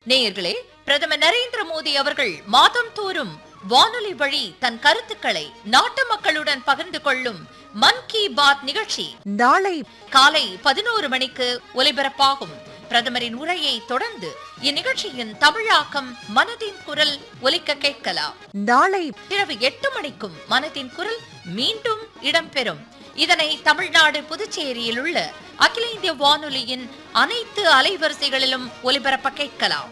நேயர்களே பிரதமர் நரேந்திர மோடி அவர்கள் மாதம் தோறும் வானொலி வழி தன் கருத்துக்களை நாட்டு மக்களுடன் பகிர்ந்து கொள்ளும் மன் கி பாத் நிகழ்ச்சி நாளை காலை பதினோரு மணிக்கு ஒலிபரப்பாகும் பிரதமரின் உரையை தொடர்ந்து இந்நிகழ்ச்சியின் தமிழாக்கம் மனதின் குரல் ஒலிக்க கேட்கலாம் நாளை இரவு எட்டு மணிக்கும் மனதின் குரல் மீண்டும் இடம்பெறும் இதனை தமிழ்நாடு புதுச்சேரியில் உள்ள அகில இந்திய வானொலியின் அனைத்து அலைவரிசைகளிலும் ஒலிபரப்ப கேட்கலாம்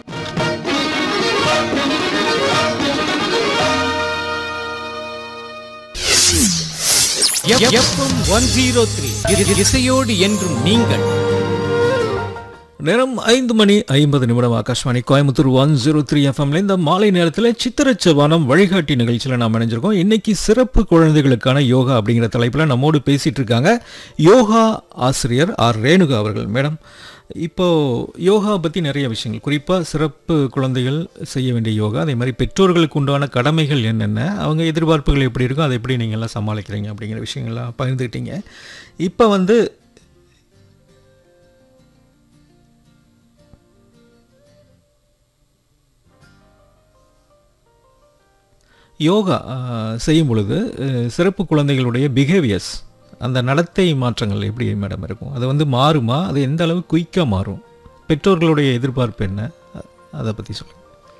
எஃப்எம் ஒன் ஜீரோ த்ரீ இசையோடு என்றும் நீங்கள் நேரம் ஐந்து மணி ஐம்பது நிமிடம் Akashvani Coimbatore one zero three எஃப்எம்ல இந்த மாலை நேரத்தில் சித்திரச்சவானம் வழிகாட்டி நிகழ்ச்சியில் நாம் இணைஞ்சிருக்கோம் இன்னைக்கு சிறப்பு குழந்தைகளுக்கான யோகா அப்படிங்கிற தலைப்பில் நம்மோடு பேசிட்டு இருக்காங்க யோகா ஆசிரியர் ஆர் ரேணுகா அவர்கள் மேடம் இப்போ யோகா பற்றி நிறைய விஷயங்கள் குறிப்பாக சிறப்பு குழந்தைகள் செய்ய வேண்டிய யோகா அதே மாதிரி பெற்றோர்களுக்கு உண்டான கடமைகள் என்னென்ன அவங்க எதிர்பார்ப்புகள் எப்படி இருக்கும் அதை எப்படி நீங்கள்லாம் சமாளிக்கிறீங்க அப்படிங்கிற விஷயங்கள்லாம் பகிர்ந்துக்கிட்டீங்க இப்போ வந்து யோகா ஆஹ், செய்யும் பொழுது அஹ், சிறப்பு குழந்தைகளுடைய பிஹேவியர்ஸ் அந்த நடத்தை மாற்றங்கள் எப்படி மேடம் இருக்கும் அது வந்து மாறுமா அது எந்த அளவு குயிக்காக மாறும் பெற்றோர்களுடைய எதிர்பார்ப்பு என்ன அ- அதை பற்றி சொல்லுங்கள்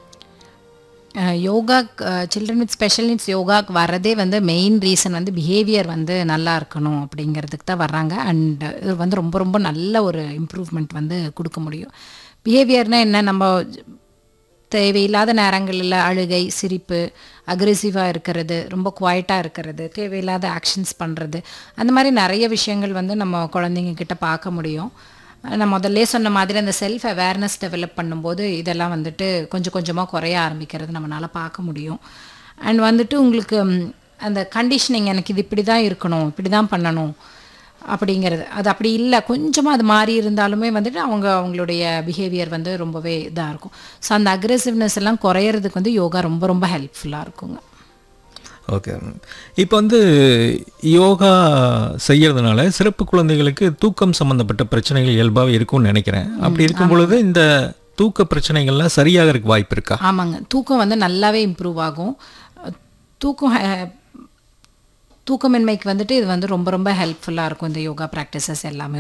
yoga children with special needs யோகாக்கு வர்றதே வந்து மெயின் ரீசன் வந்து பிஹேவியர் வந்து நல்லா இருக்கணும் அப்படிங்கிறதுக்கு தான் வர்றாங்க அண்ட் இது வந்து ரொம்ப ரொம்ப நல்ல ஒரு இம்ப்ரூவ்மெண்ட் வந்து கொடுக்க முடியும் பிஹேவியர்னால் என்ன நம்ம தேவையில்லாத நேரங்களில் அழுகை சிரிப்பு அக்ரெசிவாக இருக்கிறது ரொம்ப குவாய்ட்டாக இருக்கிறது தேவையில்லாத ஆக்ஷன்ஸ் பண்ணுறது அந்த மாதிரி நிறைய விஷயங்கள் வந்து நம்ம குழந்தைங்க கிட்ட பார்க்க முடியும் நான் முதல்ல சொன்ன மாதிரி அந்த செல்ஃப் அவேர்னஸ் டெவலப் பண்ணும்போது இதெல்லாம் வந்துட்டு கொஞ்சம் கொஞ்சமாக குறைய ஆரம்பிக்கிறது நம்மளால் பார்க்க முடியும் அண்ட் வந்துட்டு உங்களுக்கு ம், அந்த கண்டிஷனிங் எனக்கு இது இப்படி தான் இருக்கணும் இப்படி தான் பண்ணணும் அப்படிங்கிறது அது அப்படி இல்லை கொஞ்சமாக அது மாறி இருந்தாலுமே வந்துட்டு அவங்க அவங்களுடைய பிஹேவியர் வந்து ரொம்பவே இதாக இருக்கும் ஸோ அந்த அக்ரெசிவ்னஸ் எல்லாம் குறையிறதுக்கு வந்து யோகா ரொம்ப ரொம்ப ஹெல்ப்ஃபுல்லாக இருக்குங்க ஓகே இப்போ வந்து யோகா செய்யறதுனால சிறப்பு குழந்தைகளுக்கு தூக்கம் சம்பந்தப்பட்ட பிரச்சனைகள் இயல்பாகவே இருக்கும்னு நினைக்கிறேன் அப்படி இருக்கும் பொழுது இந்த தூக்க பிரச்சனைகள்லாம் சரியாகிறதுக்கு வாய்ப்பு இருக்கா ஆமாங்க தூக்கம் வந்து நல்லாவே இம்ப்ரூவ் ஆகும் தூக்கம் அஹ், தூக்கமின்மைக்கு வந்துட்டு இது வந்து ரொம்ப ரொம்ப ஹெல்ப்ஃபுல்லாக இருக்கும் இந்த யோகா ப்ராக்டிசஸ் எல்லாமே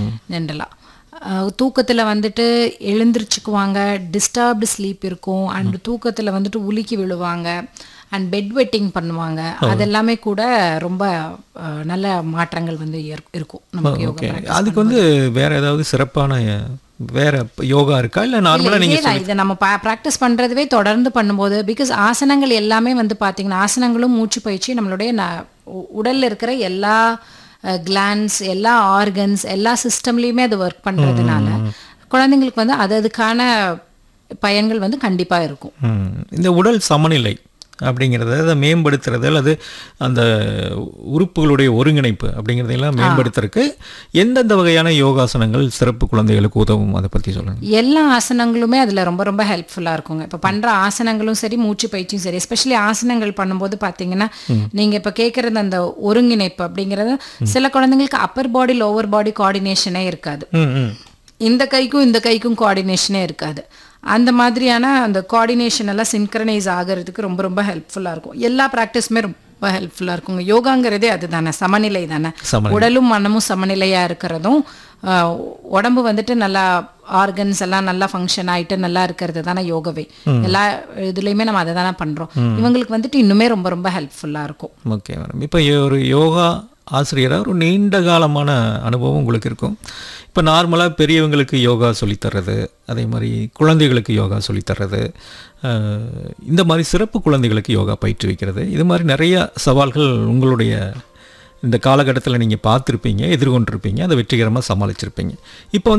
ஜென்ரலாக தூக்கத்தில் வந்துட்டு எழுந்திரிச்சுக்குவாங்க டிஸ்டர்ப்டு ஸ்லீப் இருக்கும் அண்ட் தூக்கத்தில் வந்துட்டு உலுக்கி விழுவாங்க அண்ட் பெட் வெட்டிங் பண்ணுவாங்க அதெல்லாமே கூட ரொம்ப அஹ், நல்ல மாற்றங்கள் வந்து ஏற்- இருக்கும் நமக்கு யோகா ஓகே practice அதுக்கு வந்து வேற ஏதாவது சிறப்பான வேற யோகா இருக்கா இல்லை நார்மலாக நீங்கள் இதேதான். இதை நம்ம ப்ராக்டிஸ் பண்றதுவே தொடர்ந்து பண்ணும்போது பிகாஸ் ஆசனங்கள் எல்லாமே வந்து பாத்தீங்கன்னா ஆசனங்களும் மூச்சு பயிற்சி நம்மளுடைய ந- உ- உடல்ல இருக்கிற எல்லா கிளான்ஸ் எல்லா ஆர்கன்ஸ் எல்லா சிஸ்டம்லயுமே அது ஒர்க் பண்றதுனால குழந்தைங்களுக்கு வந்து அது அதுக்கான பயன்கள் வந்து கண்டிப்பா இருக்கும் ம். இந்த உடல் சமநிலை அப்படிங்கிறத அதை மேம்படுத்துறது அல்லது அந்த உறுப்புகளுடைய ஒருங்கிணைப்பு அப்படிங்கிறதையெல்லாம் மேம்படுத்துறதுக்கு எந்தெந்த வகையான யோகாசனங்கள் சிறப்பு குழந்தைகளுக்கு உதவும் அதை பற்றி சொல்லுங்கள் எல்லா ஆசனங்களுமே அதுல ரொம்ப ரொம்ப ஹெல்ப்ஃபுல்லா இருக்குங்க இப்போ பண்ற ஆசனங்களும் சரி மூச்சு பயிற்சியும் சரி எஸ்பெஷலி ஆசனங்கள் பண்ணும்போது பாத்தீங்கன்னா நீங்க இப்ப கேட்கறது அந்த ஒருங்கிணைப்பு அப்படிங்கறது சில குழந்தைங்களுக்கு அப்பர் பாடி லோவர் பாடி கோஆர்டினேஷனே இருக்காது ம் ம் இந்த கைக்கும் இந்த கைக்கும் கோஆர்டினேஷனே இருக்காது அந்த மாதிரியான அந்த கோஆர்டினேஷன் எல்லாம் சின்க்ரனைஸ் ஆகிறதுக்கு ரொம்ப ரொம்ப ஹெல்ப்ஃபுல்லா இருக்கும் எல்லா ப்ராக்டிஸுமே ரொம்ப ஹெல்ப்ஃபுல்லா இருக்குங்க யோகாங்கிறதே அதுதானே சமநிலை தானே சமநிலை. உடலும் மனமும் சமநிலையா இருக்கிறதும் ஆஹ், உடம்பு வந்துட்டு நல்லா ஆர்கன்ஸ் எல்லாம் நல்லா ஃபங்க்ஷன் ஆயிட்டு நல்லா இருக்கிறது தானே யோகவே எல்லா இதுலயுமே நம்ம அதை தானே பண்றோம் இவங்களுக்கு வந்துட்டு இன்னுமே ரொம்ப ரொம்ப ஹெல்ப்ஃபுல்லா இருக்கும் ஓகே மேடம் இப்போ ஒரு யோகா ஆசிரியராக ஒரு நீண்ட காலமான அனுபவம் உங்களுக்கு இருக்கும் இப்போ நார்மலாக பெரியவங்களுக்கு யோகா சொல்லித்தர்றது அதே மாதிரி குழந்தைகளுக்கு யோகா சொல்லித்தர்றது அஹ், இந்த மாதிரி சிறப்பு குழந்தைகளுக்கு யோகா பயிற்றுவிக்கிறது இது மாதிரி நிறைய சவால்கள் உங்களுடைய இந்த காலகட்டத்தில் நீங்கள் பார்த்துருப்பீங்க எதிர்கொண்டிருப்பீங்க அதை வெற்றிகரமாக சமாளிச்சிருப்பீங்க இப்போ வந்து